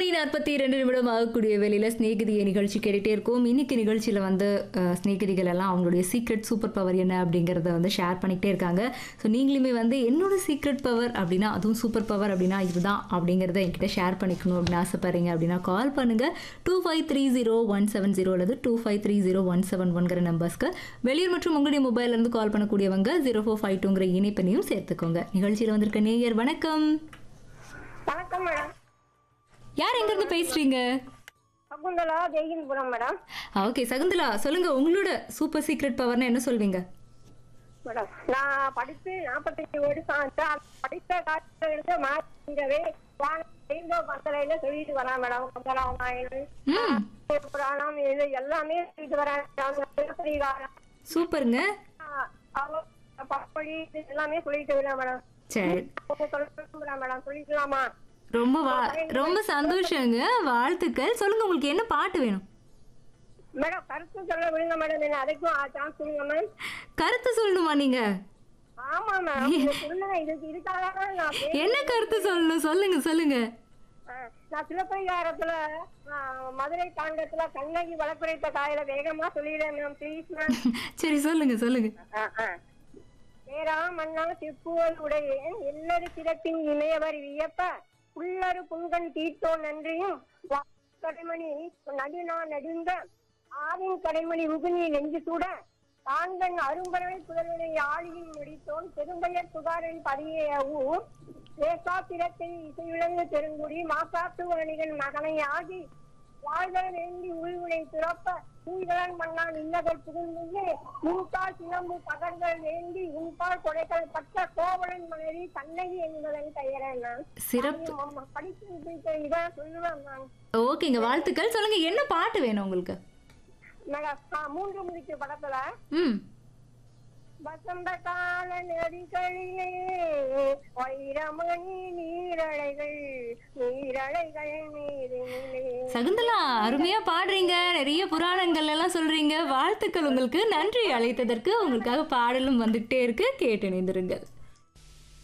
மணி நாற்பத்தி ரெண்டு நிமிடம் ஆகக்கூடிய வேலையில் ஸ்நேகிதிய நிகழ்ச்சி கேட்டுகிட்டே இருக்கோம் இன்னைக்கு நிகழ்ச்சியில் வந்து அஹ், ஸ்நேகிதிகள் எல்லாம் அவங்களுடைய சீக்ரெட் சூப்பர் பவர் என்ன அப்படிங்கிறத வந்து ஷேர் பண்ணிக்கிட்டே இருக்காங்க ஸோ நீங்களுமே வந்து என்னோட சீக்ரெட் பவர் அப்படின்னா அதுவும் சூப்பர் பவர் அப்படின்னா இதுதான் அப்படிங்கிறத என்கிட்ட ஷேர் பண்ணிக்கணும் அப்படின்னு ஆசைப்படுறீங்க அப்படின்னா கால் பண்ணுங்க two five three zero one seven zero அல்லது two five three zero one seven ஒன்கிற நம்பர்ஸ்க்கு வெளியூர் மற்றும் உங்களுடைய மொபைல்லேருந்து கால் பண்ணக்கூடியவங்க ஜீரோ ஃபோர் ஃபைவ் டூங்கிற இணைப்பையும் சேர்த்துக்கோங்க நிகழ்ச்சியில் வந்திருக்க நேயர் வணக்கம் வணக்கம் மேடம் யார் எங்கேருந்து பேசுறீங்க சகுந்தலா ஜெய்ஹிந்த்புரம் மேடம் ஓகே சகுந்தலா சொல்லுங்க உங்களோட சூப்பர் சீக்ரெட் பவர்னா என்ன சொல்வீங்க மேடம் நான் படித்து நாற்பத்தஞ்சு வருஷம் ஆச்சு அந்த படித்த காலத்திலிருந்து மாற்றவே ரெயின்போ பந்தலையில சொல்லிட்டு வரேன் மேடம் கந்தராமாயணம் ம் புராணம் இது எல்லாமே சொல்லிட்டு வரேன் சிவஸ்ரீகாரம் சூப்பருங்க பப்படி இது எல்லாமே சொல்லிட்டு வரேன் மேடம் சரி சொல்ல மேடம் சொல்லிக்கலாமா ரொம்ப வா ரொம்ப சந்தோஷங்க வாழ்த்துக்கள் சொல்லுங்க உங்களுக்கு என்ன பாட்டு வேணும் மேடம் கருத்து சொல்ல விடுங்க மேடம் என்ன அதுக்கும் சான்ஸ் கொடுங்க மேம் கருத்து சொல்லணுமா நீங்க ஆமா மேம் இது சொல்லுங்க இதுக்கு இதுக்காக தான் நான் பேசுறேன். என்ன கருத்து சொல்லணும் சொல்லுங்க சொல்லுங்க ஆ, நான் சிலப்பதிகாரத்துல ஆ, மதுரை தாண்டத்துல கண்ணகி வளர்க்குறைத்த காயில வேகமா சொல்லிடுறேன் மேம் ப்ளீஸ் மேம் சரி சொல்லுங்க சொல்லுங்க ஏரா மன்னா சிற்புவல் உடையேன் எல்லரு சிறப்பின் இமையவர் வியப்ப புல்லரு புங்கன் தீர்த்தோ நன்றியும் வா- கடைமணி நடுநா நடுங்க ஆவின் கடைமணி உகுனி நெஞ்சு சூட தாங்கன் அரும்பறவை புதல்வனை ஆளியின் முடித்தோன் பெரும்பெயர் புகாரின் பதிய ஊர் தேசாத்திரத்தில் இசையுழந்து பெருங்குடி மாசாத்து வணிகன் மகனை ஆகி வாழ்தல் வேண்டி உள்வினை துறப்ப நீங்களன் மன்னான் இல்லகள் புகுந்து உன்பால் சிலம்பு பகர்கள் வேண்டி உன்பால் கொடைகள் பட்ட கோவலன் மனைவி கண்ணகி என்பதன் பெயரன் சிறப்பு படித்து இதான் சொல்லுவேன் நான் ஓகேங்க வாழ்த்துக்கள் சொல்லுங்க என்ன பாட்டு வேணும் உங்களுக்கு மேடம், ஆ, மூன்று முடிச்சு படத்துல ம் வசந்த கால நெறிகளிலே வைரமணி நீரலைகள் நீரலைகள் நீரினிலே சகுந்தலா அருமையா பாடுறீங்க நிறைய புராணங்கள் எல்லாம் சொல்றீங்க வாழ்த்துக்கள் உங்களுக்கு நன்றி அழைத்ததற்கு உங்களுக்காக பாடலும் வந்துகிட்டே இருக்கு கேட்டு இணைந்திருங்கள்